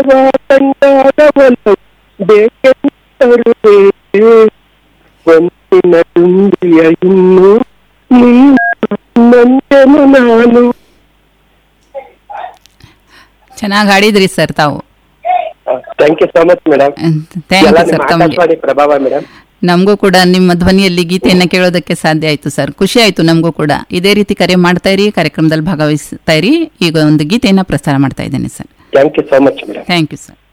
ಅಥವಾ ತಂಗಾದವಲ್ಲ ಬೇಕೆಂತರುವೆ ಒಂದಿನ ತುಂಬಿಯ ಇನ್ನು ನಂದೆನು ನಾನು ಚೆನ್ನಾಗಿ ಹಾಡಿದ್ರಿ ಸರ್ ತಾವು thank you so much madam thank ಎಲ್ಲ ಯು ಸರ್ ನಿಮ್ಮ ತಮಗೆ ಆಕಾಶವಾಣಿ ಪ್ರಭಾವ ಮೇಡಮ್ ನಮಗೂ ಕೂಡ ನಿಮ್ಮ ಧ್ವನಿಯಲ್ಲಿ ಗೀತೆಯನ್ನು ಕೇಳೋದಕ್ಕೆ ಸಾಧ್ಯ ಆಯಿತು ಸರ್ ಖುಷಿ ಆಯಿತು ನಮಗೂ ಕೂಡ ಇದೇ ರೀತಿ ಕರೆ ಮಾಡ್ತಾ ಇರಿ ಕಾರ್ಯಕ್ರಮದಲ್ಲಿ ಭಾಗವಹಿಸ್ತಾ ಇರಿ ಈಗ ಒಂದು ಗೀತೆಯನ್ನು ಪ್ರಸಾರ ಮಾಡ್ತಾ ಇದ್ದೇನೆ sir thank you so much madam thank you sir